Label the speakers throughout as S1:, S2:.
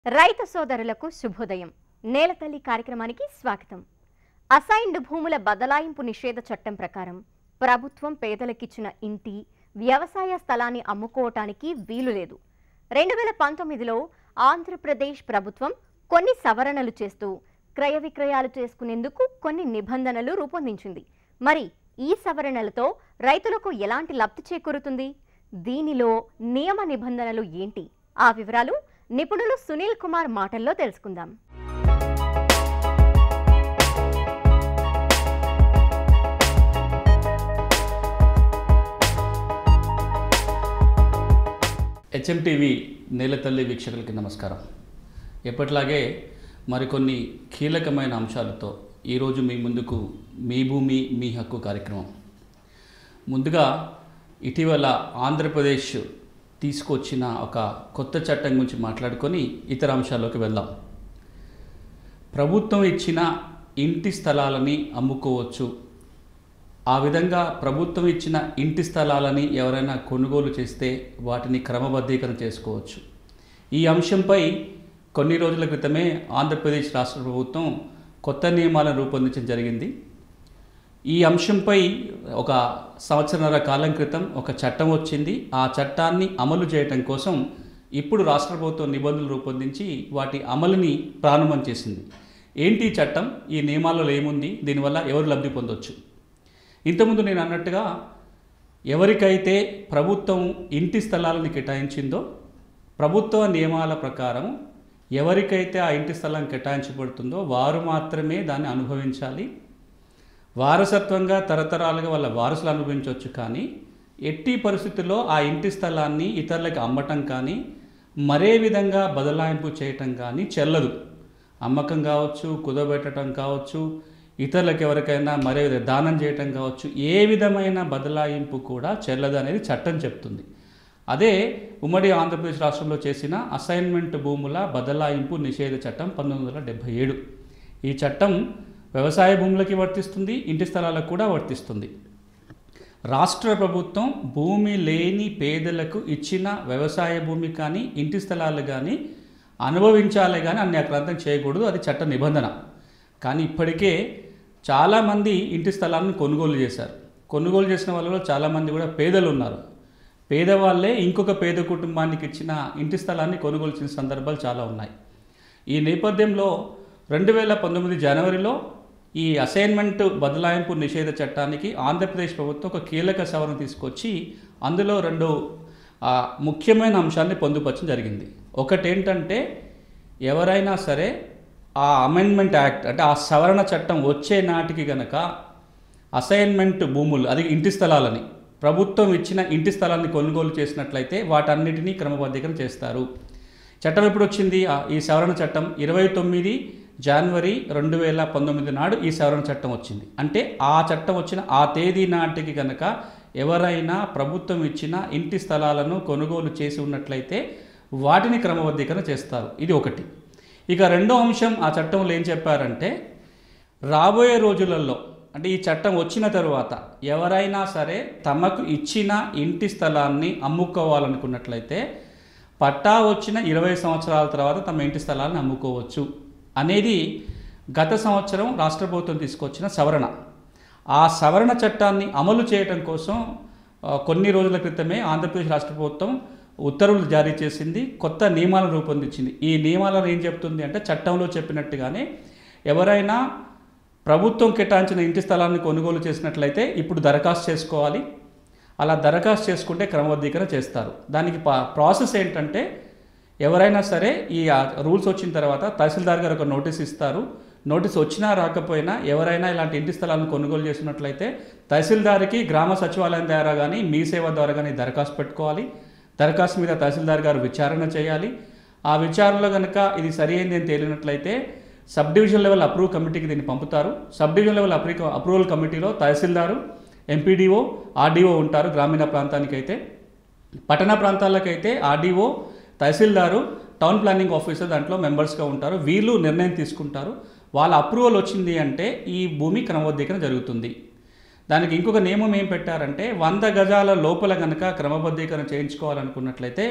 S1: రైతు సోదరులకు శుభోదయం నేలతల్లి కార్యక్రమానికి స్వాగతం అసైన్డ్ భూముల బదలాయింపు నిషేధ చట్టం ప్రకారం ప్రభుత్వం పేదలకిచ్చిన ఇంటి వ్యవసాయ స్థలాన్ని అమ్ముకోవటానికి వీలు లేదు రెండు వేల పంతొమ్మిదిలో ఆంధ్రప్రదేశ్ ప్రభుత్వం కొన్ని సవరణలు చేస్తూ క్రయ విక్రయాలు చేసుకునేందుకు కొన్ని నిబంధనలు రూపొందించింది మరి ఈ సవరణలతో రైతులకు ఎలాంటి లబ్ధి చేకూరుతుంది దీనిలో నియమ నిబంధనలు ఏంటి ఆ వివరాలు నిపుణులు సునీల్ కుమార్ మాటల్లో తెలుసుకుందాం
S2: హెచ్ఎంటీవీ నేలతల్లి వీక్షకులకి నమస్కారం ఎప్పట్లాగే మరికొన్ని కీలకమైన అంశాలతో ఈరోజు మీ ముందుకు మీ భూమి మీ హక్కు కార్యక్రమం ముందుగా ఇటీవల ఆంధ్రప్రదేశ్ తీసుకొచ్చిన ఒక కొత్త చట్టం గురించి మాట్లాడుకొని ఇతర అంశాల్లోకి వెళ్దాం ప్రభుత్వం ఇచ్చిన ఇంటి స్థలాలని అమ్ముకోవచ్చు ఆ విధంగా ప్రభుత్వం ఇచ్చిన ఇంటి స్థలాలని ఎవరైనా కొనుగోలు చేస్తే వాటిని క్రమబద్ధీకరణ చేసుకోవచ్చు ఈ అంశంపై కొన్ని రోజుల క్రితమే ఆంధ్రప్రదేశ్ రాష్ట్ర ప్రభుత్వం కొత్త నియమాలను రూపొందించడం జరిగింది ఈ అంశంపై ఒక సంవత్సరన్నర కాలం క్రితం ఒక చట్టం వచ్చింది ఆ చట్టాన్ని అమలు చేయటం కోసం ఇప్పుడు రాష్ట్ర ప్రభుత్వం నిబంధనలు రూపొందించి వాటి అమలుని ప్రారంభం చేసింది ఏంటి ఈ చట్టం ఈ నియమాలలో ఏముంది దీనివల్ల ఎవరు లబ్ధి పొందొచ్చు ఇంతకుముందు నేను అన్నట్టుగా ఎవరికైతే ప్రభుత్వం ఇంటి స్థలాలను కేటాయించిందో ప్రభుత్వ నియమాల ప్రకారం ఎవరికైతే ఆ ఇంటి స్థలం కేటాయించబడుతుందో వారు మాత్రమే దాన్ని అనుభవించాలి వారసత్వంగా తరతరాలుగా వాళ్ళ వారసులు అనుభవించవచ్చు కానీ ఎట్టి పరిస్థితుల్లో ఆ ఇంటి స్థలాన్ని ఇతరులకు అమ్మటం కానీ మరే విధంగా బదలాయింపు చేయటం కానీ చెల్లదు అమ్మకం కావచ్చు కుదబెట్టడం కావచ్చు ఇతరులకు ఎవరికైనా మరే విధ- దానం చేయటం కావచ్చు ఏ విధమైన బదలాయింపు కూడా చెల్లదు అనేది చట్టం చెప్తుంది అదే ఉమ్మడి ఆంధ్రప్రదేశ్ రాష్ట్రంలో చేసిన అసైన్మెంట్ భూముల బదలాయింపు నిషేధ చట్టం పంతొమ్మిది వందల డెబ్భై ఏడు ఈ చట్టం వ్యవసాయ భూములకి వర్తిస్తుంది ఇంటి స్థలాలకు కూడా వర్తిస్తుంది రాష్ట్ర ప్రభుత్వం భూమి లేని పేదలకు ఇచ్చిన వ్యవసాయ భూమి కానీ ఇంటి స్థలాలు కానీ అనుభవించాలి కానీ అన్ని అక్రాంతం చేయకూడదు అది చట్ట నిబంధన కానీ ఇప్పటికే చాలామంది ఇంటి స్థలాలను కొనుగోలు చేశారు కొనుగోలు చేసిన వాళ్ళలో చాలామంది కూడా పేదలు ఉన్నారు పేదవాళ్ళే ఇంకొక పేద కుటుంబానికి ఇచ్చిన ఇంటి స్థలాన్ని కొనుగోలు చేసిన సందర్భాలు చాలా ఉన్నాయి ఈ నేపథ్యంలో రెండు వేల పంతొమ్మిది జనవరిలో ఈ అసైన్మెంట్ బదలాయింపు నిషేధ చట్టానికి ఆంధ్రప్రదేశ్ ప్రభుత్వం ఒక కీలక సవరణ తీసుకొచ్చి అందులో రెండు ఆ, ముఖ్యమైన అంశాన్ని పొందుపరచడం జరిగింది ఒకటేంటంటే ఎవరైనా సరే ఆ అమెండ్మెంట్ యాక్ట్ అంటే ఆ సవరణ చట్టం వచ్చే నాటికి గనక అసైన్మెంట్ భూములు అది ఇంటి స్థలాలని ప్రభుత్వం ఇచ్చిన ఇంటి స్థలాన్ని కొనుగోలు చేసినట్లయితే వాటన్నిటినీ క్రమబద్ధీకరణ చేస్తారు చట్టం ఎప్పుడు వచ్చింది ఆ, ఈ సవరణ చట్టం ఇరవై తొమ్మిది జనవరి రెండు వేల పంతొమ్మిది నాడు ఈ సవరణ చట్టం వచ్చింది అంటే ఆ చట్టం వచ్చిన ఆ తేదీ నాటికి కనుక ఎవరైనా ప్రభుత్వం ఇచ్చిన ఇంటి స్థలాలను కొనుగోలు చేసి ఉన్నట్లయితే వాటిని క్రమబద్ధీకరణ చేస్తారు ఇది ఒకటి ఇక రెండో అంశం ఆ చట్టంలో ఏం చెప్పారంటే రాబోయే రోజులలో అంటే ఈ చట్టం వచ్చిన తరువాత ఎవరైనా సరే తమకు ఇచ్చిన ఇంటి స్థలాన్ని అమ్ముకోవాలనుకున్నట్లయితే పట్టా వచ్చిన ఇరవై సంవత్సరాల తర్వాత తమ ఇంటి స్థలాన్ని అమ్ముకోవచ్చు అనేది గత సంవత్సరం రాష్ట్ర ప్రభుత్వం తీసుకొచ్చిన సవరణ ఆ సవరణ చట్టాన్ని అమలు చేయడం కోసం ఆ, కొన్ని రోజుల క్రితమే ఆంధ్రప్రదేశ్ రాష్ట్ర ప్రభుత్వం ఉత్తర్వులు జారీ చేసింది కొత్త నియమాలను రూపొందించింది ఈ నియమాలను ఏం చెప్తుంది అంటే చట్టంలో చెప్పినట్టుగానే ఎవరైనా ప్రభుత్వం కేటాయించిన ఇంటి స్థలాన్ని కొనుగోలు చేసినట్లయితే ఇప్పుడు దరఖాస్తు చేసుకోవాలి అలా దరఖాస్తు చేసుకుంటే క్రమబద్ధీకరణ చేస్తారు దానికి పా- ప్రాసెస్ ఏంటంటే ఎవరైనా సరే ఈ ఆ రూల్స్ వచ్చిన తర్వాత తహసీల్దార్ గారు ఒక నోటీస్ ఇస్తారు నోటీస్ వచ్చినా రాకపోయినా ఎవరైనా ఇలాంటి ఇంటి స్థలాలను కొనుగోలు చేసినట్లయితే తహసీల్దార్కి గ్రామ సచివాలయం ద్వారా కానీ మీ సేవ ద్వారా కానీ దరఖాస్తు పెట్టుకోవాలి దరఖాస్తు మీద తహసీల్దార్ గారు విచారణ చేయాలి ఆ విచారణలో కనుక ఇది సరి అయింది అని తేలినట్లయితే సబ్ డివిజన్ లెవెల్ అప్రూవ్ కమిటీకి దీన్ని పంపుతారు సబ్ డివిజన్ లెవెల్ అప్రూ అప్రూవల్ కమిటీలో తహసీల్దారు ఎంపీడీఓ ఆర్డీఓ ఉంటారు గ్రామీణ ప్రాంతానికైతే పట్టణ ప్రాంతాలకైతే ఆర్డీఓ తహసీల్దారు టౌన్ ప్లానింగ్ ఆఫీసర్ దాంట్లో మెంబర్స్గా ఉంటారు వీళ్ళు నిర్ణయం తీసుకుంటారు వాళ్ళ అప్రూవల్ వచ్చింది అంటే ఈ భూమి క్రమబద్ధీకరణ జరుగుతుంది దానికి ఇంకొక నియమం ఏం పెట్టారంటే వంద గజాల లోపల కనుక క్రమబద్ధీకరణ చేయించుకోవాలనుకున్నట్లయితే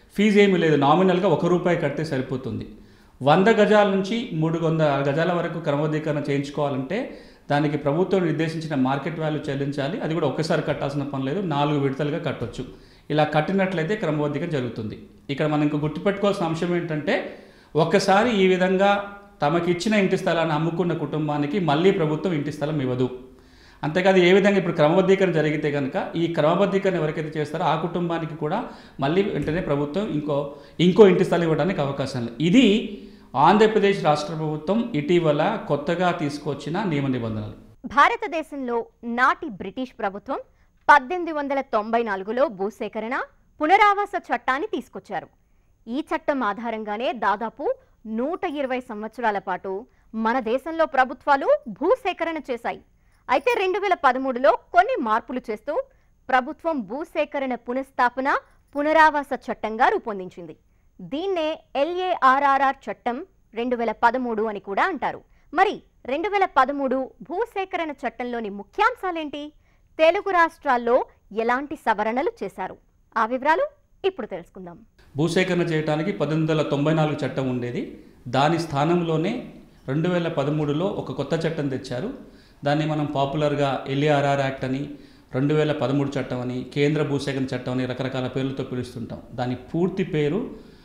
S2: ఫీజు ఏమీ లేదు నామినల్గా ఒక రూపాయి కడితే సరిపోతుంది వంద గజాల నుంచి మూడు వంద గజాల వరకు క్రమబద్ధీకరణ చేయించుకోవాలంటే దానికి ప్రభుత్వం నిర్దేశించిన మార్కెట్ వాల్యూ చెల్లించాలి అది కూడా ఒక్కసారి కట్టాల్సిన పని లేదు నాలుగు విడతలుగా కట్టొచ్చు ఇలా కట్టినట్లయితే క్రమబద్ధీకరణ జరుగుతుంది ఇక్కడ మనం ఇంకా గుర్తుపెట్టుకోవాల్సిన అంశం ఏంటంటే ఒక్కసారి ఈ విధంగా తమకిచ్చిన ఇంటి స్థలాన్ని అమ్ముకున్న కుటుంబానికి మళ్ళీ ప్రభుత్వం ఇంటి స్థలం ఇవ్వదు అంతేకాదు ఏ విధంగా ఇప్పుడు క్రమబద్ధీకరణ జరిగితే కనుక ఈ క్రమబద్ధీకరణ ఎవరికైతే చేస్తారో ఆ కుటుంబానికి కూడా మళ్ళీ వెంటనే ప్రభుత్వం ఇంకో ఇంకో ఇంటి స్థలం ఇవ్వడానికి అవకాశం లేదు ఇది ఆంధ్రప్రదేశ్ రాష్ట్ర ప్రభుత్వం ఇటీవల కొత్తగా తీసుకొచ్చిన నియమ నిబంధనలు
S1: భారతదేశంలో నాటి బ్రిటిష్ ప్రభుత్వం పద్దెనిమిది వందల తొంభై నాలుగులో భూసేకరణ పునరావాస చట్టాన్ని తీసుకొచ్చారు ఈ చట్టం ఆధారంగానే దాదాపు నూట ఇరవై సంవత్సరాల పాటు మన దేశంలో ప్రభుత్వాలు భూసేకరణ చేశాయి అయితే రెండు వేల పదమూడులో కొన్ని మార్పులు చేస్తూ ప్రభుత్వం భూసేకరణ పునఃస్థాపన పునరావాస చట్టంగా రూపొందించింది దీన్నే ఎల్ఏఆర్ఆర్ఆర్ చట్టం రెండు వేల పదమూడు అని కూడా అంటారు మరి రెండు వేల పదమూడు భూసేకరణ చట్టంలోని ముఖ్యాంశాలేంటి తెలుగు రాష్ట్రాల్లో ఎలాంటి సవరణలు చేశారు ఆ వివరాలు ఇప్పుడు తెలుసుకుందాం
S2: భూసేకరణ చేయడానికి పద్దెనిమిది వందల తొంభై నాలుగు చట్టం ఉండేది దాని స్థానంలోనే రెండు వేల పదమూడులో ఒక కొత్త చట్టం తెచ్చారు దాన్ని మనం పాపులర్గా ఎల్ఏఆర్ఆర్ యాక్ట్ అని రెండు వేల పదమూడు చట్టం అని కేంద్ర భూసేకరణ చట్టం అని రకరకాల పేర్లతో పిలుస్తుంటాం దాని పూర్తి పేరు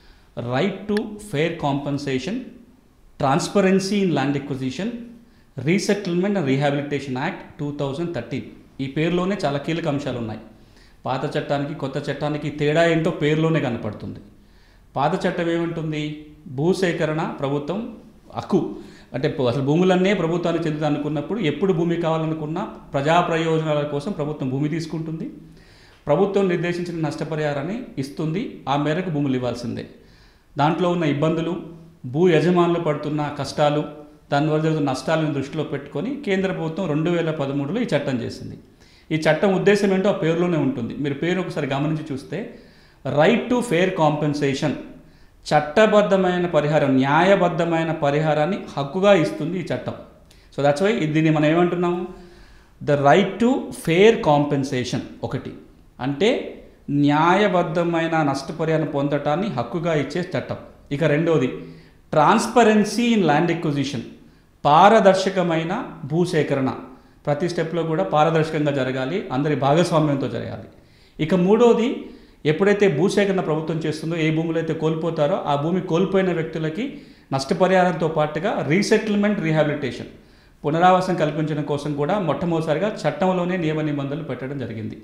S2: right to fair compensation transparency in land acquisition resettlement and rehabilitation act two thousand thirteen ఈ పేరులోనే చాలా కీలక అంశాలు ఉన్నాయి పాత చట్టానికి కొత్త చట్టానికి తేడా ఏంటో పేరులోనే కనపడుతుంది పాత చట్టం ఏముంటుంది భూసేకరణ ప్రభుత్వం హక్కు అంటే ప- అసలు భూములన్నీ ప్రభుత్వానికి చెందుతా అనుకున్నప్పుడు ఎప్పుడు భూమి కావాలనుకున్నా ప్రజా ప్రయోజనాల కోసం ప్రభుత్వం భూమి తీసుకుంటుంది ప్రభుత్వం నిర్దేశించిన నష్టపరిహారాన్ని ఇస్తుంది ఆ మేరకు భూములు ఇవ్వాల్సిందే దాంట్లో ఉన్న ఇబ్బందులు భూ యజమానులు పడుతున్న కష్టాలు దానివల్ల జరుగుతున్న నష్టాలను దృష్టిలో పెట్టుకొని కేంద్ర ప్రభుత్వం రెండు వేల పదమూడులో ఈ చట్టం చేసింది ఈ చట్టం ఉద్దేశం ఏంటో ఆ పేరులోనే ఉంటుంది మీరు పేరు ఒకసారి గమనించి చూస్తే రైట్ టు ఫెయిర్ కాంపెన్సేషన్ చట్టబద్ధమైన పరిహారం న్యాయబద్ధమైన పరిహారాన్ని హక్కుగా ఇస్తుంది ఈ చట్టం సో దట్స్ వై దీన్ని మనం ఏమంటున్నాము the right to fair compensation ఒకటి అంటే న్యాయబద్ధమైన నష్టపరిహారం పొందటాన్ని హక్కుగా ఇచ్చే చట్టం ఇక రెండోది ట్రాన్స్పరెన్సీ ఇన్ ల్యాండ్ ఎక్విజిషన్ పారదర్శకమైన భూసేకరణ ప్రతి స్టెప్లో కూడా పారదర్శకంగా జరగాలి అందరి భాగస్వామ్యంతో జరగాలి ఇక మూడోది ఎప్పుడైతే భూసేకరణ ప్రభుత్వం చేస్తుందో ఏ భూములు అయితే కోల్పోతారో ఆ భూమి కోల్పోయిన వ్యక్తులకి నష్టపరిహారంతో పాటుగా రీసెటిల్మెంట్ రీహాబిలిటేషన్ పునరావాసం కల్పించడం కోసం కూడా మొట్టమొదటిసారిగా చట్టంలోనే నియమ నిబంధనలు పెట్టడం జరిగింది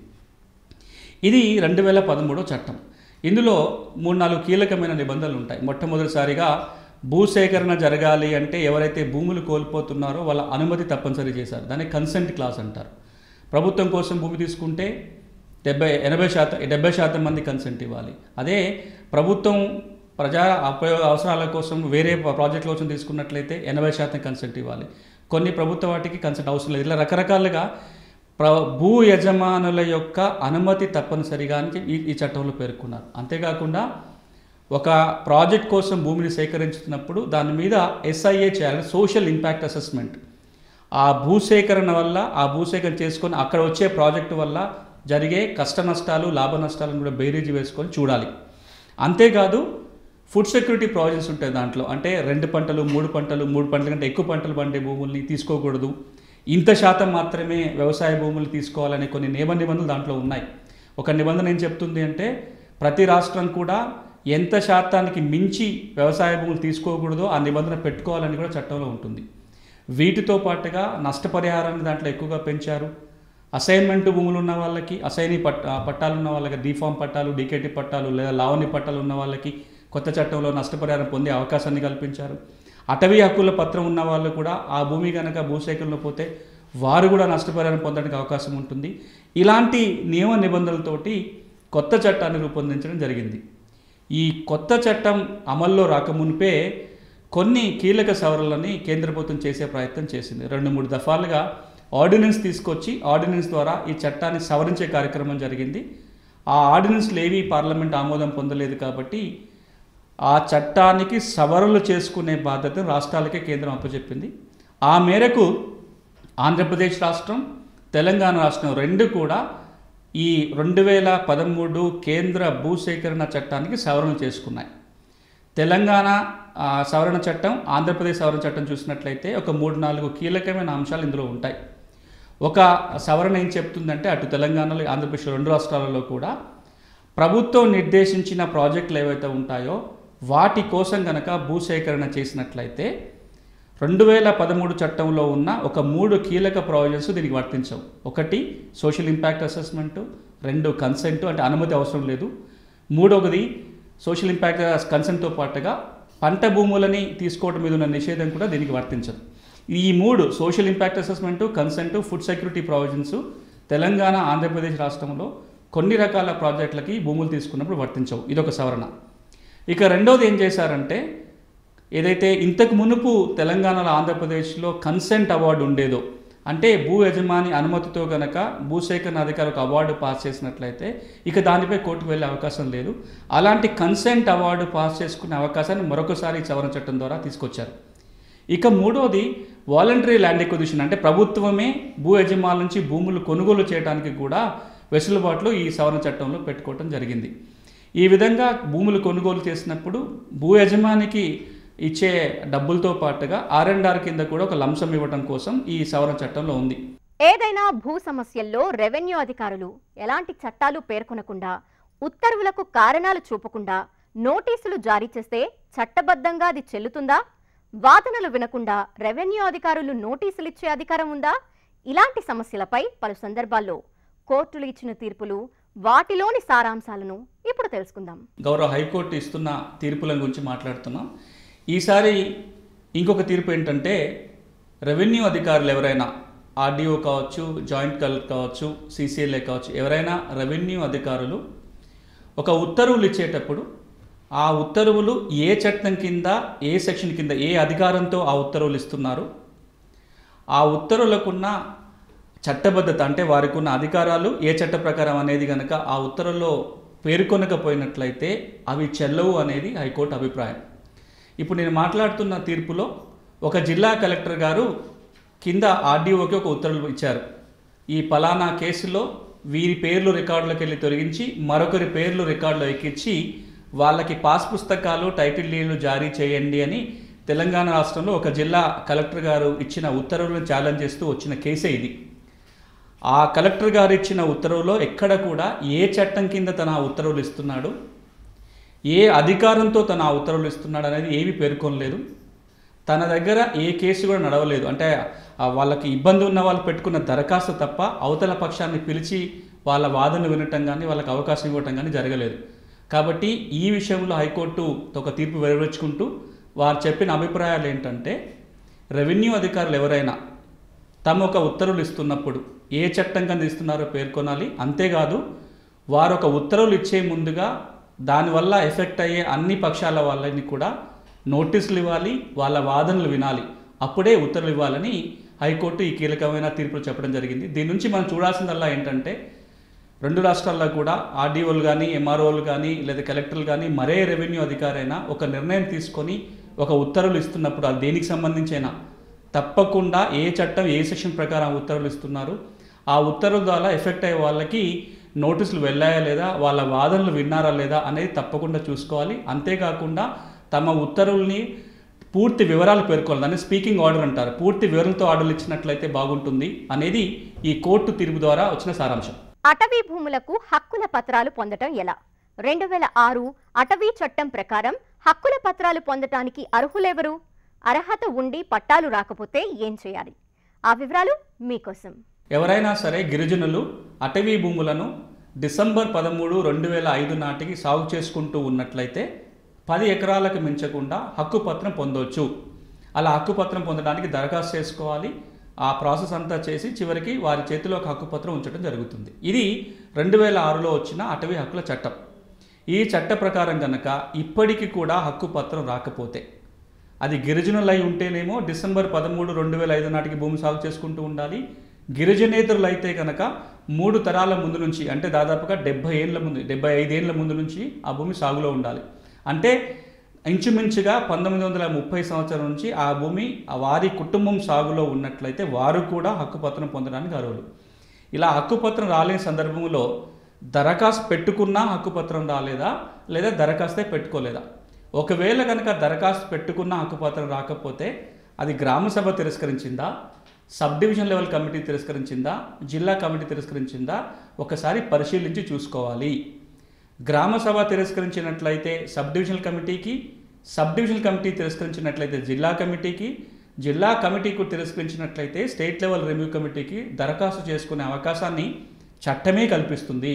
S2: ఇది రెండు వేల పదమూడో చట్టం ఇందులో మూడు నాలుగు కీలకమైన నిబంధనలు ఉంటాయి మొట్టమొదటిసారిగా భూసేకరణ జరగాలి అంటే ఎవరైతే భూములు కోల్పోతున్నారో వాళ్ళ అనుమతి తప్పనిసరి చేశారు దాన్ని కన్సెంట్ క్లాస్ అంటారు ప్రభుత్వం కోసం భూమి తీసుకుంటే డెబ్బై ఎనభై శాతం డెబ్బై శాతం మంది కన్సెంట్ ఇవ్వాలి అదే ప్రభుత్వం ప్రజా ఉపయోగ అవసరాల కోసం వేరే ప్రాజెక్టుల కోసం తీసుకున్నట్లయితే ఎనభై శాతం కన్సెంట్ ఇవ్వాలి కొన్ని ప్రభుత్వ వాటికి కన్సెంట్ అవసరం లేదు ఇలా రకరకాలుగా ప్ర భూ యజమానుల యొక్క అనుమతి తప్పనిసరిగా అని ఈ ఈ చట్టంలో పేర్కొన్నారు అంతేకాకుండా ఒక ప్రాజెక్ట్ కోసం భూమిని సేకరించుతున్నప్పుడు దాని మీద ఎస్ఐఏ చేయాలి సోషల్ ఇంపాక్ట్ అసెస్మెంట్ ఆ భూసేకరణ వల్ల ఆ భూసేకరణ చేసుకొని అక్కడ వచ్చే ప్రాజెక్టు వల్ల జరిగే కష్ట నష్టాలు లాభ నష్టాలను కూడా బేరీజు వేసుకొని చూడాలి అంతేకాదు ఫుడ్ సెక్యూరిటీ ప్రావిజన్స్ ఉంటాయి దాంట్లో అంటే రెండు పంటలు మూడు పంటలు మూడు పంటల కంటే ఎక్కువ పంటలు పండే భూముల్ని తీసుకోకూడదు ఇంత శాతం మాత్రమే వ్యవసాయ భూములు తీసుకోవాలనే కొన్ని నియమ నిబంధనలు దాంట్లో ఉన్నాయి ఒక నిబంధన ఏం చెప్తుంది అంటే ప్రతి రాష్ట్రం కూడా ఎంత శాతానికి మించి వ్యవసాయ భూములు తీసుకోకూడదో ఆ నిబంధన పెట్టుకోవాలని కూడా చట్టంలో ఉంటుంది వీటితో పాటుగా నష్టపరిహారాన్ని దాంట్లో ఎక్కువగా పెంచారు అసైన్మెంట్ భూములు ఉన్న వాళ్ళకి అసైనీ పట్ ఆ పట్టాలు ఉన్న వాళ్ళకి డీఫామ్ పట్టాలు డీకేటీ పట్టాలు లేదా లావణి పట్టాలు ఉన్న వాళ్ళకి కొత్త చట్టంలో నష్టపరిహారం పొందే అవకాశాన్ని కల్పించారు అటవీ హక్కుల పత్రం ఉన్న వాళ్ళు కూడా ఆ భూమి కనుక భూసేకరణలో పోతే వారు కూడా నష్టపరిహారం పొందడానికి అవకాశం ఉంటుంది ఇలాంటి నియమ నిబంధనలతోటి కొత్త చట్టాన్ని రూపొందించడం జరిగింది ఈ కొత్త చట్టం అమల్లో రాకమునిపే కొన్ని కీలక సవరణలని కేంద్ర ప్రభుత్వం చేసే ప్రయత్నం చేసింది రెండు మూడు దఫాలుగా ఆర్డినెన్స్ తీసుకొచ్చి ఆర్డినెన్స్ ద్వారా ఈ చట్టాన్ని సవరించే కార్యక్రమం జరిగింది ఆ ఆర్డినెన్స్లు ఏవి పార్లమెంట్ ఆమోదం పొందలేదు కాబట్టి ఆ చట్టానికి సవరణలు చేసుకునే బాధ్యతను రాష్ట్రాలకే కేంద్రం అప్పచెప్పింది ఆ మేరకు ఆంధ్రప్రదేశ్ రాష్ట్రం తెలంగాణ రాష్ట్రం రెండు కూడా ఈ రెండు వేల పదమూడు కేంద్ర భూసేకరణ చట్టానికి సవరణ చేసుకున్నాయి తెలంగాణ ఆ, సవరణ చట్టం ఆంధ్రప్రదేశ్ సవరణ చట్టం చూసినట్లయితే ఒక మూడు నాలుగు కీలకమైన అంశాలు ఇందులో ఉంటాయి ఒక సవరణ ఏం చెప్తుందంటే అటు తెలంగాణలో ఆంధ్రప్రదేశ్ రెండు రాష్ట్రాలలో కూడా ప్రభుత్వం నిర్దేశించిన ప్రాజెక్టులు ఏవైతే ఉంటాయో వాటి కోసం గనక భూసేకరణ చేసినట్లయితే రెండు వేల పదమూడు చట్టంలో ఉన్న ఒక మూడు కీలక ప్రావిజన్స్ దీనికి వర్తించవు ఒకటి సోషల్ ఇంపాక్ట్ అసెస్మెంటు రెండు కన్సెంట్ అంటే అనుమతి అవసరం లేదు మూడవది సోషల్ ఇంపాక్ట్ కన్సెంట్తో పాటుగా పంట భూములని తీసుకోవడం మీద ఉన్న నిషేధం కూడా దీనికి వర్తించదు ఈ మూడు social impact assessment consent food security provisions Telangana Andhra Pradesh రాష్ట్రంలో కొన్ని రకాల ప్రాజెక్టులకి భూములు తీసుకున్నప్పుడు వర్తించవు ఇదొక సవరణ ఇక రెండవది ఏం చేశారంటే ఏదైతే ఇంతకు మునుపు తెలంగాణలో ఆంధ్రప్రదేశ్లో కన్సెంట్ అవార్డు ఉండేదో అంటే భూ యజమాని అనుమతితో గనక భూసేకరణ అధికారి ఒక అవార్డు పాస్ చేసినట్లయితే ఇక దానిపై కోర్టుకు వెళ్ళే అవకాశం లేదు అలాంటి కన్సెంట్ అవార్డు పాస్ చేసుకునే అవకాశాన్ని మరొకసారి ఈ సవరణ చట్టం ద్వారా తీసుకొచ్చారు ఇక మూడోది వాలంటరీ ల్యాండ్ ఎక్విజిషన్ అంటే ప్రభుత్వమే భూ యజమానుల నుంచి భూములు కొనుగోలు చేయడానికి కూడా వెసులుబాట్లు ఈ సవరణ చట్టంలో పెట్టుకోవటం జరిగింది ఈ విధంగా భూములు కొనుగోలు చేసినప్పుడు భూ యజమానికి ఇచ్చే డబ్బులతో పాటుగా ఆర్ అండ్ ఆర్ కింద కూడా ఒక లంసం ఇవ్వడం కోసం ఈ సవరణ చట్టంలో ఉంది
S1: ఏదైనా భూ సమస్యల్లో రెవెన్యూ అధికారులు ఎలాంటి చట్టాలు పేర్కొనకుండా ఉత్తర్వులకు కారణాలు చూపకుండా నోటీసులు జారీ చేస్తే చట్టబద్ధంగా అది చెల్లుతుందా వాదనలు వినకుండా రెవెన్యూ అధికారులు నోటీసులు ఇచ్చే అధికారం ఉందా ఇలాంటి సమస్యలపై పలు సందర్భాల్లో కోర్టులు ఇచ్చిన తీర్పులు వాటిలోని సారాంశాలను ఇప్పుడు తెలుసుకుందాం
S2: గౌరవ హైకోర్టు ఇస్తున్న తీర్పుల గురించి మాట్లాడుతున్నాం ఈసారి ఇంకొక తీర్పు ఏంటంటే రెవెన్యూ అధికారులు ఎవరైనా ఆర్డీఓ కావచ్చు జాయింట్ కలెక్టర్ కావచ్చు సీసీఎల్ఏ కావచ్చు ఎవరైనా రెవెన్యూ అధికారులు ఒక ఉత్తర్వులు ఇచ్చేటప్పుడు ఆ ఉత్తర్వులు ఏ చట్టం కింద ఏ సెక్షన్ కింద ఏ అధికారంతో ఆ ఉత్తర్వులు ఇస్తున్నారు ఆ ఉత్తర్వులకున్న చట్టబద్ధత అంటే వారికి ఉన్న అధికారాలు ఏ చట్ట ప్రకారం అనేది కనుక ఆ ఉత్తర్వుల్లో పేర్కొనకపోయినట్లయితే అవి చెల్లవు అనేది హైకోర్టు అభిప్రాయం ఇప్పుడు నేను మాట్లాడుతున్న తీర్పులో ఒక జిల్లా కలెక్టర్ గారు కింద ఆర్డీఓకి ఒక ఉత్తర్వులు ఇచ్చారు ఈ పలానా కేసులో వీరి పేర్లు రికార్డులోకి వెళ్ళి తొలగించి మరొకరి పేర్లు రికార్డులో ఎక్కించి వాళ్ళకి పాస్ పుస్తకాలు టైటిల్ డీడ్లు జారీ చేయండి అని తెలంగాణ రాష్ట్రంలో ఒక జిల్లా కలెక్టర్ గారు ఇచ్చిన ఉత్తర్వులను ఛాలెంజ్ చేస్తూ వచ్చిన కేసే ఇది ఆ కలెక్టర్ గారు ఇచ్చిన ఉత్తర్వులో ఎక్కడ కూడా ఏ చట్టం కింద తన ఆ ఉత్తర్వులు ఇస్తున్నాడు ఏ అధికారంతో తన ఆ ఉత్తర్వులు ఇస్తున్నాడు అనేది ఏమీ పేర్కొనలేదు తన దగ్గర ఏ కేసు కూడా నడవలేదు అంటే ఆ వాళ్ళకి ఇబ్బంది ఉన్న వాళ్ళు పెట్టుకున్న దరఖాస్తు తప్ప అవతల పక్షాన్ని పిలిచి వాళ్ళ వాదన వినటం కానీ వాళ్ళకి అవకాశం ఇవ్వటం కానీ జరగలేదు కాబట్టి ఈ విషయంలో హైకోర్టు ఒక తీర్పు వెలువరించుకుంటూ వారు చెప్పిన అభిప్రాయాలు ఏంటంటే రెవెన్యూ అధికారులు ఎవరైనా తమ ఒక ఉత్తర్వులు ఇస్తున్నప్పుడు ఏ చట్టం కింద ఇస్తున్నారో పేర్కొనాలి అంతేకాదు వారు ఒక ఉత్తర్వులు ఇచ్చే ముందుగా దానివల్ల ఎఫెక్ట్ అయ్యే అన్ని పక్షాల వాళ్ళని కూడా నోటీసులు ఇవ్వాలి వాళ్ళ వాదనలు వినాలి అప్పుడే ఉత్తర్వులు ఇవ్వాలని హైకోర్టు ఈ కీలకమైన తీర్పులు చెప్పడం జరిగింది దీని నుంచి మనం చూడాల్సిందల్లా ఏంటంటే రెండు రాష్ట్రాల్లో కూడా ఆర్డీఓలు కానీ ఎంఆర్ఓలు కానీ లేదా కలెక్టర్లు కానీ మరే రెవెన్యూ అధికారైనా ఒక నిర్ణయం తీసుకొని ఒక ఉత్తర్వులు ఇస్తున్నప్పుడు అది దేనికి సంబంధించైనా తప్పకుండా ఏ చట్టం ఏ సెక్షన్ ప్రకారం ఉత్తర్వులు ఇస్తున్నారు ఆ ఉత్తర్వుల ద్వారా ఎఫెక్ట్ అయ్యే వాళ్ళకి నోటీసులు వెళ్ళాయా లేదా వాళ్ళ వాదనలు విన్నారా లేదా అనేది తప్పకుండా చూసుకోవాలి అంతేకాకుండా తమ ఉత్తర్వుల్ని పూర్తి వివరాలు పేర్కొనాలి దాన్ని స్పీకింగ్ ఆర్డర్ అంటారు పూర్తి వివరాలతో ఆర్డర్లు ఇచ్చినట్లయితే బాగుంటుంది అనేది ఈ కోర్టు తీర్పు ద్వారా వచ్చిన సారాంశం
S1: అటవీ భూములకు హక్కుల పత్రాలు పొందటం ఎలా రెండు వేల ఆరు అటవీ చట్టం ప్రకారం హక్కుల పత్రాలు పొందటానికి అర్హులెవరు అర్హత ఉండి పట్టాలు రాకపోతే ఏం చేయాలి ఆ వివరాలు మీకోసం
S2: ఎవరైనా సరే గిరిజనులు అటవీ భూములను డిసెంబర్ పదమూడు రెండు వేల ఐదు నాటికి సాగు చేసుకుంటూ ఉన్నట్లయితే పది ఎకరాలకు మించకుండా హక్కుపత్రం పొందవచ్చు అలా హక్కుపత్రం పొందడానికి దరఖాస్తు చేసుకోవాలి ఆ ప్రాసెస్ అంతా చేసి చివరికి వారి చేతిలో ఒక హక్కుపత్రం ఉంచడం జరుగుతుంది ఇది రెండు వేల ఆరులో వచ్చిన అటవీ హక్కుల చట్టం ఈ చట్ట ప్రకారం కనుక ఇప్పటికీ కూడా హక్కుపత్రం రాకపోతే అది గిరిజనులై ఉంటేనేమో డిసెంబర్ పదమూడు రెండు వేల ఐదు నాటికి భూమి సాగు చేసుకుంటూ ఉండాలి గిరిజనేతరులు అయితే కనుక మూడు తరాల ముందు నుంచి అంటే దాదాపుగా డెబ్బై ఏళ్ళ ముందు డెబ్బై ఐదేళ్ల ముందు నుంచి ఆ భూమి సాగులో ఉండాలి అంటే ఇంచుమించుగా పంతొమ్మిది వందల ముప్పై సంవత్సరం నుంచి ఆ భూమి ఆ వారి కుటుంబం సాగులో ఉన్నట్లయితే వారు కూడా హక్కుపత్రం పొందడానికి అర్హులు ఇలా హక్కుపత్రం రాలేని సందర్భంలో దరఖాస్తు పెట్టుకున్నా హక్కుపత్రం రాలేదా లేదా దరఖాస్తే పెట్టుకోలేదా ఒకవేళ కనుక దరఖాస్తు పెట్టుకున్న హక్కుపత్రం రాకపోతే అది గ్రామ సభ తిరస్కరించిందా సబ్ డివిజన్ లెవెల్ కమిటీ తిరస్కరించిందా జిల్లా కమిటీ తిరస్కరించిందా ఒకసారి పరిశీలించి చూసుకోవాలి గ్రామ సభ తిరస్కరించినట్లయితే సబ్ డివిజనల్ కమిటీకి సబ్ డివిజనల్ కమిటీ తిరస్కరించినట్లయితే జిల్లా కమిటీకి జిల్లా కమిటీకి తిరస్కరించినట్లయితే స్టేట్ లెవెల్ రివ్యూ కమిటీకి దరఖాస్తు చేసుకునే అవకాశాన్ని చట్టమే కల్పిస్తుంది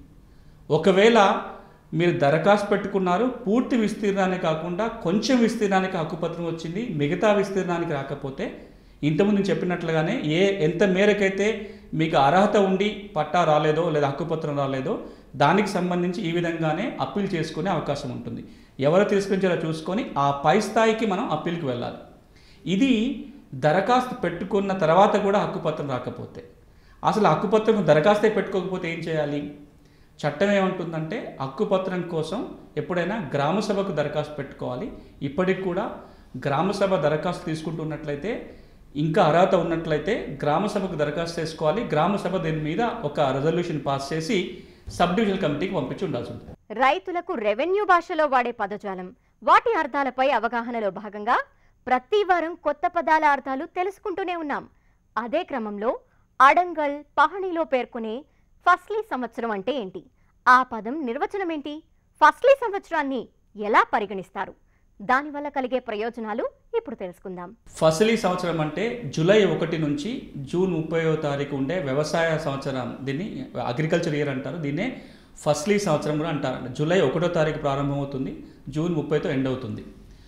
S2: ఒకవేళ మీరు దరఖాస్తు పెట్టుకున్నారు పూర్తి విస్తీర్ణాన్ని కాకుండా కొంచెం విస్తీర్ణానికి హక్కుపత్రం వచ్చింది మిగతా విస్తీర్ణానికి రాకపోతే ఇంతకుముందు నేను చెప్పినట్లుగానే ఏ ఎంత మేరకైతే మీకు అర్హత ఉండి పట్టా రాలేదో లేదా హక్కుపత్రం రాలేదో దానికి సంబంధించి ఈ విధంగానే అప్పీల్ చేసుకునే అవకాశం ఉంటుంది ఎవరు తిరస్కరించారో చూసుకొని ఆ పై స్థాయికి మనం అప్పీల్కి వెళ్ళాలి ఇది దరఖాస్తు పెట్టుకున్న తర్వాత కూడా హక్కుపత్రం రాకపోతే అసలు హక్కుపత్రం దరఖాస్తే పెట్టుకోకపోతే ఏం చేయాలి చట్టం ఏమంటుందంటే హక్కుపత్రం కోసం ఎప్పుడైనా గ్రామ సభకు దరఖాస్తు పెట్టుకోవాలి ఇప్పటికి కూడా గ్రామ సభ దరఖాస్తు తీసుకుంటున్నట్లయితే ఇంకా అర్హత ఉన్నట్లయితే గ్రామ సభకు దరఖాస్తు చేసుకోవాలి గ్రామ సభ దీని మీద ఒక రెజల్యూషన్ పాస్ చేసి సబ్ డివిజనల్ కమిటీకి పంపించి ఉండాల్సి ఉంటుంది
S1: రైతులకు రెవెన్యూ భాషలో వాడే పదజాలం వాటి అర్థాలపై అవగాహనలో భాగంగా ప్రతి వారం కొత్త పదాల అర్థాలు తెలుసుకుంటూనే ఉన్నాం అదే క్రమంలో అడంగల్ పహణిలో పేర్కొనే ఫస్లీ సంవత్సరం అంటే ఏంటి ఆ పదం నిర్వచనం ఏంటి ఫస్లీ సంవత్సరాన్ని ఎలా పరిగణిస్తారు దానివల్ల కలిగే ప్రయోజనాలు ఇప్పుడు తెలుసుకుందాం
S2: ఫసలీ సంవత్సరం అంటే జూలై ఒకటి నుంచి జూన్ ముప్పైవ తారీఖు ఉండే వ్యవసాయ సంవత్సరం దీన్ని అగ్రికల్చర్ ఇయర్ అంటారు దీన్నే ఫస్లీ సంవత్సరం కూడా అంటారు జూలై ఒకటో తారీఖు ప్రారంభమవుతుంది జూన్ ముప్పైతో ఎండ్ అవుతుంది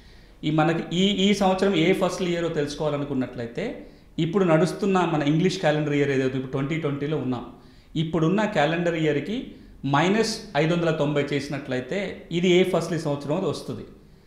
S2: ఈ మనకి ఈ ఈ సంవత్సరం ఏ ఫస్ట్ ఇయరో తెలుసుకోవాలనుకున్నట్లయితే ఇప్పుడు నడుస్తున్న మన ఇంగ్లీష్ క్యాలెండర్ ఇయర్ ఏదైతే ఇప్పుడు ట్వంటీ ట్వంటీలో ఉన్నాం ఇప్పుడున్న క్యాలెండర్ ఇయర్కి మైనస్ ఐదు వందల తొంభై చేసినట్లయితే ఇది ఏ ఫస్ట్లీ సంవత్సరం అది వస్తుంది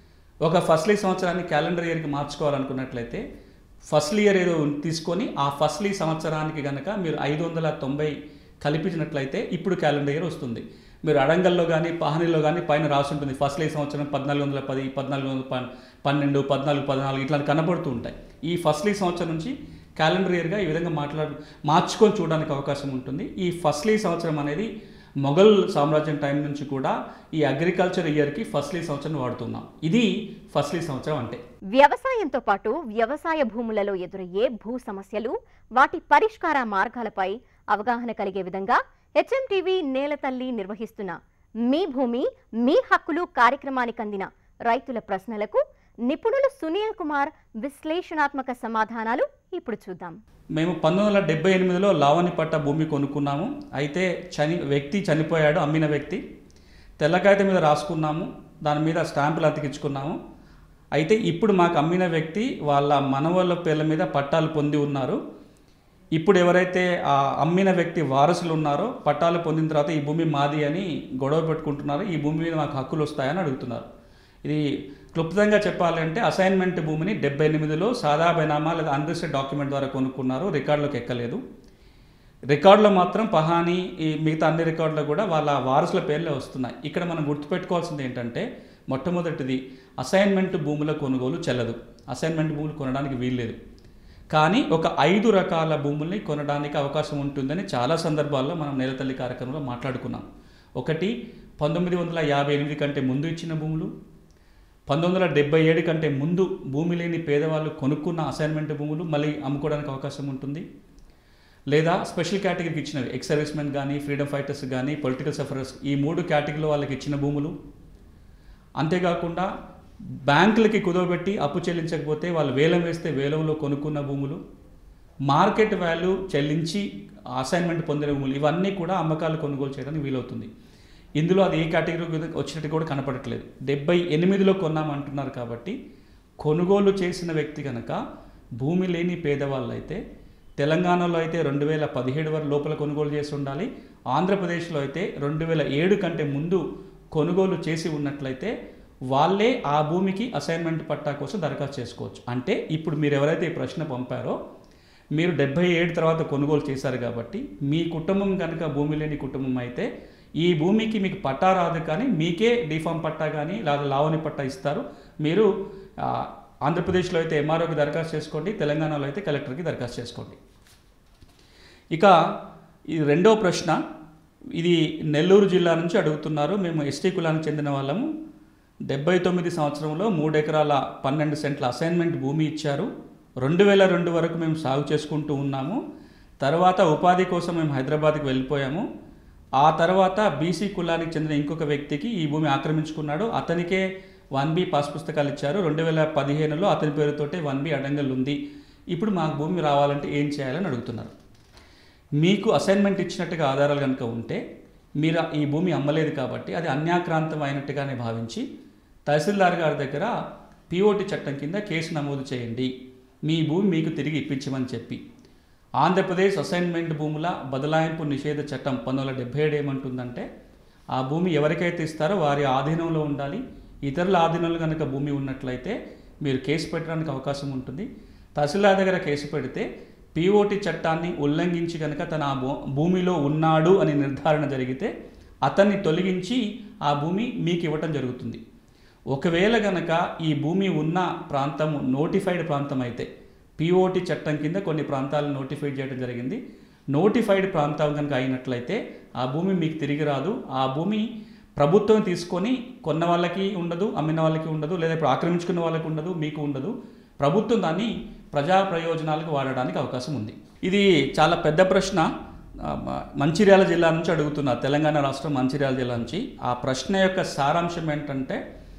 S2: ఒక ఫస్ట్లీ సంవత్సరాన్ని క్యాలెండర్ ఇయర్కి మార్చుకోవాలనుకున్నట్లయితే ఫస్ట్ ఇయర్ ఏదో తీసుకొని ఆ ఫస్ట్లీ సంవత్సరానికి కనుక మీరు ఐదు వందల తొంభై కల్పించినట్లయితే ఇప్పుడు క్యాలెండర్ ఇయర్ వస్తుంది మీరు అడంగల్లో కానీ పహనీలో కానీ పైన రాసి ఉంటుంది ఫస్ట్లీ సంవత్సరం పద్నాలుగు వందల పది పద్నాలుగు వందల పన్ పన్నెండు పద్నాలుగు పద్నాలుగు ఇట్లా కనబడుతూ ఉంటాయి ఈ ఫస్ట్లీ సంవత్సరం నుంచి క్యాలెండర్ ఇయర్గా ఈ విధంగా మాట్లాడు మార్చుకొని చూడడానికి అవకాశం ఉంటుంది ఈ ఫస్ట్లీ సంవత్సరం అనేది మొఘల్ సామ్రాజ్యం టైం నుంచి కూడా ఈ అగ్రికల్చర్ ఇయర్కి ఫస్ట్లీ సంవత్సరం వాడుతున్నాం ఇది ఫస్ట్లీ సంవత్సరం అంటే
S1: వ్యవసాయంతో పాటు వ్యవసాయ భూములలో ఎదురయ్యే భూ సమస్యలు వాటి పరిష్కార మార్గాలపై అవగాహన కలిగే విధంగా హెచ్ఎంటీవీ నేలతల్లి నిర్వహిస్తున్న మీ భూమి మీ హక్కులు కార్యక్రమానికి అందిన రైతుల ప్రశ్నలకు నిపుణులు సునీల్ కుమార్ విశ్లేషణాత్మక సమాధానాలు ఇప్పుడు చూద్దాం
S2: మేము పంతొమ్మిది వందల డెబ్బై ఎనిమిదిలో లావణి పట్ట భూమి కొనుక్కున్నాము అయితే చని వ్యక్తి చనిపోయాడు అమ్మిన వ్యక్తి తెల్లకాగితం మీద రాసుకున్నాము దాని మీద స్టాంపులు అతికించుకున్నాము అయితే ఇప్పుడు మాకు అమ్మిన వ్యక్తి వాళ్ళ మనవళ్ళ పేర్ల మీద పట్టాలు పొంది ఉన్నారు ఇప్పుడు ఎవరైతే ఆ అమ్మిన వ్యక్తి వారసులు ఉన్నారో పట్టాలు పొందిన తర్వాత ఈ భూమి మాది అని గొడవ పెట్టుకుంటున్నారు ఈ భూమి మీద మాకు హక్కులు వస్తాయని అడుగుతున్నారు ఇది క్లుప్తంగా చెప్పాలంటే అసైన్మెంట్ భూమిని డెబ్బై ఎనిమిదిలో సాదా బైనామా లేదా అన్రిజిస్టర్డ్ డాక్యుమెంట్ ద్వారా కొనుక్కున్నారు రికార్డులోకి ఎక్కలేదు రికార్డులో మాత్రం పహాని ఈ మిగతా అన్ని రికార్డులు కూడా వాళ్ళ వారసుల పేర్లే వస్తున్నాయి ఇక్కడ మనం గుర్తుపెట్టుకోవాల్సింది ఏంటంటే మొట్టమొదటిది అసైన్మెంట్ భూముల కొనుగోలు చెల్లదు అసైన్మెంట్ భూములు కొనడానికి వీల్లేదు కానీ ఒక ఐదు రకాల భూముల్ని కొనడానికి అవకాశం ఉంటుందని చాలా సందర్భాల్లో మనం నేలతల్లి కార్యక్రమంలో మాట్లాడుకున్నాం ఒకటి పంతొమ్మిది వందల యాభై ఎనిమిది కంటే ముందు ఇచ్చిన భూములు పంతొమ్మిది వందల డెబ్బై ఏడు కంటే ముందు భూమి లేని పేదవాళ్ళు కొనుక్కున్న అసైన్మెంట్ భూములు మళ్ళీ అమ్ముకోవడానికి అవకాశం ఉంటుంది లేదా స్పెషల్ కేటగిరీకి ఇచ్చినవి ఎక్స్ సర్వీస్మెన్ కానీ ఫ్రీడమ్ ఫైటర్స్ కానీ పొలిటికల్ సఫరర్స్ ఈ మూడు కేటగిరీలో వాళ్ళకి ఇచ్చిన భూములు అంతేకాకుండా బ్యాంకులకి కుదవబెట్టి అప్పు చెల్లించకపోతే వాళ్ళు వేలం వేస్తే వేలంలో కొనుక్కున్న భూములు మార్కెట్ వాల్యూ చెల్లించి అసైన్మెంట్ పొందిన భూములు ఇవన్నీ కూడా అమ్మకాలు కొనుగోలు చేయడానికి వీలవుతుంది ఇందులో అది ఏ కేటగిరీ వచ్చినట్టు కూడా కనపడట్లేదు డెబ్బై ఎనిమిదిలో కొన్నామంటున్నారు కాబట్టి కొనుగోలు చేసిన వ్యక్తి కనుక భూమి లేని పేదవాళ్ళు అయితే తెలంగాణలో అయితే రెండు వేల పదిహేడు వరకు లోపల కొనుగోలు చేసి ఉండాలి ఆంధ్రప్రదేశ్లో అయితే రెండు వేల ఏడు కంటే ముందు కొనుగోలు చేసి ఉన్నట్లయితే వాళ్ళే ఆ భూమికి అసైన్మెంట్ పట్టా కోసం దరఖాస్తు చేసుకోవచ్చు అంటే ఇప్పుడు మీరు ఎవరైతే ఈ ప్రశ్న పంపారో మీరు డెబ్బై ఏడు తర్వాత కొనుగోలు చేశారు కాబట్టి మీ కుటుంబం కనుక భూమి లేని కుటుంబం అయితే ఈ భూమికి మీకు పట్టా రాదు కానీ మీకే డిఫామ్ పట్టా కానీ లేదా లావణి పట్టా ఇస్తారు మీరు ఆ, ఆంధ్రప్రదేశ్లో అయితే ఎంఆర్ఓకి దరఖాస్తు చేసుకోండి తెలంగాణలో అయితే కలెక్టర్కి దరఖాస్తు చేసుకోండి ఇక ఇది రెండో ప్రశ్న ఇది నెల్లూరు జిల్లా నుంచి అడుగుతున్నారు మేము ఎస్టీ కులానికి చెందిన వాళ్ళము డెబ్బై తొమ్మిది సంవత్సరంలో మూడు ఎకరాల పన్నెండు సెంట్ల అసైన్మెంట్ భూమి ఇచ్చారు రెండు వేల రెండు వరకు మేము సాగు చేసుకుంటూ ఉన్నాము తర్వాత ఉపాధి కోసం మేము హైదరాబాద్కి వెళ్ళిపోయాము ఆ తర్వాత బీసీ కులానికి చెందిన ఇంకొక వ్యక్తికి ఈ భూమి ఆక్రమించుకున్నాడు అతనికే వన్ బి పాస్ పుస్తకాలు ఇచ్చారు రెండు వేల పదిహేనులో అతని పేరుతోటే వన్ బి అడంగల్ ఉంది ఇప్పుడు మాకు భూమి రావాలంటే ఏం చేయాలని అడుగుతున్నారు మీకు అసైన్మెంట్ ఇచ్చినట్టుగా ఆధారాలు కనుక ఉంటే మీరు ఈ భూమి అమ్మలేదు కాబట్టి అది అన్యాక్రాంతం అయినట్టుగానే భావించి తహసీల్దార్ గారి దగ్గర పిఓటి చట్టం కింద కేసు నమోదు చేయండి మీ భూమి మీకు తిరిగి ఇప్పించమని చెప్పి ఆంధ్రప్రదేశ్ అసైన్మెంట్ భూముల బదలాయింపు నిషేధ చట్టం పంతొమ్మిది వందల డెబ్బై ఏడు ఏమంటుందంటే ఆ భూమి ఎవరికైతే ఇస్తారో వారి ఆధీనంలో ఉండాలి ఇతరుల ఆధీనంలో కనుక భూమి ఉన్నట్లయితే మీరు కేసు పెట్టడానికి అవకాశం ఉంటుంది తహసీల్దార్ దగ్గర కేసు పెడితే పిఓటి చట్టాన్ని ఉల్లంఘించి కనుక తన ఆ భూ- భూమిలో ఉన్నాడు అని నిర్ధారణ జరిగితే అతన్ని తొలగించి ఆ భూమి మీకు ఇవ్వటం జరుగుతుంది ఒకవేళ గనక ఈ భూమి ఉన్న ప్రాంతము నోటిఫైడ్ ప్రాంతం అయితే పిఓటి చట్టం కింద కొన్ని ప్రాంతాలను నోటిఫై చేయడం జరిగింది నోటిఫైడ్ ప్రాంతం కనుక అయినట్లయితే ఆ భూమి మీకు తిరిగి రాదు ఆ భూమి ప్రభుత్వం తీసుకొని కొన్న వాళ్ళకి ఉండదు అమ్మిన వాళ్ళకి ఉండదు లేదా ఇప్పుడు ఆక్రమించుకున్న వాళ్ళకి ఉండదు మీకు ఉండదు ప్రభుత్వం దాన్ని ప్రజా ప్రయోజనాలకు వాడడానికి అవకాశం ఉంది ఇది చాలా పెద్ద ప్రశ్న ఆ, మ- మంచిర్యాల జిల్లా నుంచి అడుగుతున్నా తెలంగాణ రాష్ట్రం మంచిర్యాల జిల్లా నుంచి ఆ ప్రశ్న యొక్క సారాంశం ఏంటంటే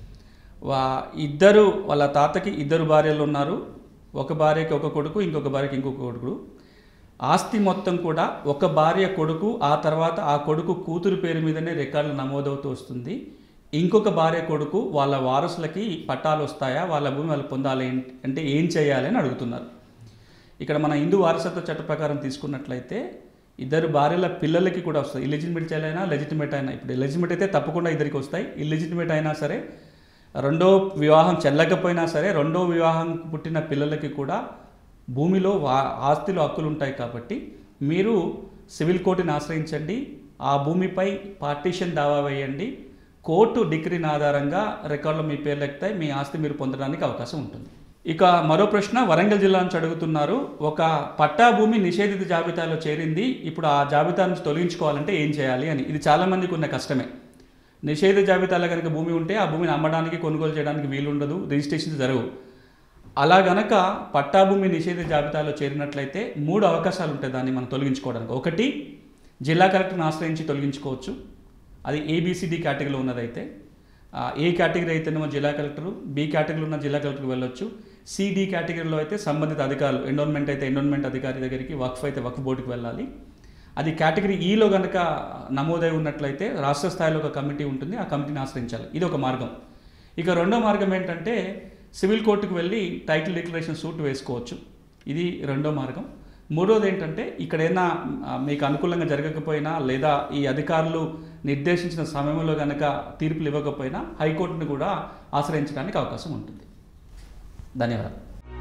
S2: వా ఇద్దరు వాళ్ళ తాతకి ఇద్దరు భార్యలు ఉన్నారు ఒక భార్యకి ఒక కొడుకు ఇంకొక భార్యకి ఇంకొక కొడుకు ఆస్తి మొత్తం కూడా ఒక భార్య కొడుకు ఆ తర్వాత ఆ కొడుకు కూతురు పేరు మీదనే రికార్డులు నమోదవుతూ వస్తుంది ఇంకొక భార్య కొడుకు వాళ్ళ వారసులకి పట్టాలు వస్తాయా వాళ్ళ భూమి వాళ్ళు పొందాలి ఏంటి- అంటే ఏం చేయాలి అని అడుగుతున్నారు ఇక్కడ మన హిందూ వారసత్వ చట్ట ప్రకారం తీసుకున్నట్లయితే ఇద్దరు భార్యల పిల్లలకి కూడా వస్తాయి ఇలిజిటిమేట్ చైల్డ్ అయినా లెజిటిమేట్ అయినా ఇప్పుడు ఎలిజిటిమేట్ అయితే తప్పకుండా ఇద్దరికి వస్తాయి ఇల్లిజిటిమేట్ అయినా సరే రెండో వివాహం చెల్లకపోయినా సరే రెండో వివాహం పుట్టిన పిల్లలకి కూడా భూమిలో వా ఆస్తిలో హక్కులు ఉంటాయి కాబట్టి మీరు సివిల్ కోర్టుని ఆశ్రయించండి ఆ భూమిపై పార్టీషన్ దావా వేయండి కోర్టు డిగ్రీని ఆధారంగా రికార్డులో మీ పేర్లు ఎక్కుతాయి మీ ఆస్తి మీరు పొందడానికి అవకాశం ఉంటుంది ఇక మరో ప్రశ్న వరంగల్ జిల్లా నుంచి అడుగుతున్నారు ఒక పట్టా భూమి నిషేధిత జాబితాలో చేరింది ఇప్పుడు ఆ జాబితా నుంచి తొలగించుకోవాలంటే ఏం చేయాలి అని ఇది చాలామందికి ఉన్న కష్టమే నిషేధ జాబితాలో కనుక భూమి ఉంటే ఆ భూమిని అమ్మడానికి కొనుగోలు చేయడానికి వీలుండదు రిజిస్ట్రేషన్ జరగవు అలా గనక పట్టా భూమి నిషేధ జాబితాలో చేరినట్లయితే మూడు అవకాశాలు ఉంటాయి దాన్ని మనం తొలగించుకోవడానికి ఒకటి జిల్లా కలెక్టర్ని ఆశ్రయించి తొలగించుకోవచ్చు అది ఏబిసిడి కేటగిరీలో ఉన్నదైతే ఆ, ఏ కేటగిరీ అయితేనేమో జిల్లా కలెక్టరు బి కేటగిరీలో ఉన్న జిల్లా కలెక్టర్కి వెళ్ళొచ్చు సిడి కేటగిరీలో అయితే సంబంధిత అధికారులు ఎండోన్మెంట్ అయితే ఎండోన్మెంట్ అధికారి దగ్గరికి వక్ఫ్ అయితే వక్ఫ్ బోర్డుకి వెళ్ళాలి అది కేటగిరీ ఈలో కనుక నమోదై ఉన్నట్లయితే రాష్ట్ర స్థాయిలో ఒక కమిటీ ఉంటుంది ఆ కమిటీని ఆశ్రయించాలి ఇది ఒక మార్గం ఇక రెండో మార్గం ఏంటంటే సివిల్ కోర్టుకు వెళ్ళి టైటిల్ డిక్లరేషన్ సూట్ వేసుకోవచ్చు ఇది రెండో మార్గం మూడోది ఏంటంటే ఇక్కడైనా ఆ, మీకు అనుకూలంగా జరగకపోయినా లేదా ఈ అధికారులు నిర్దేశించిన సమయంలో కనుక తీర్పులు ఇవ్వకపోయినా హైకోర్టును కూడా ఆశ్రయించడానికి అవకాశం ఉంటుంది ధన్యవాదాలు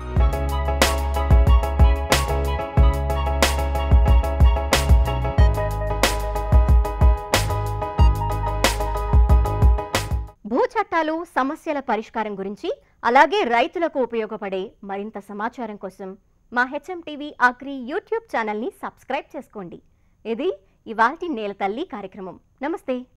S1: భూ చట్టాలు సమస్యల పరిష్కారం గురించి అలాగే రైతులకు ఉపయోగపడే మరింత సమాచారం కోసం మా హెచ్ఎం టీవీ అగ్రి యూట్యూబ్ ఛానల్ని సబ్స్క్రైబ్ చేసుకోండి ఇది ఇవాల్టి నేల తల్లి కార్యక్రమం నమస్తే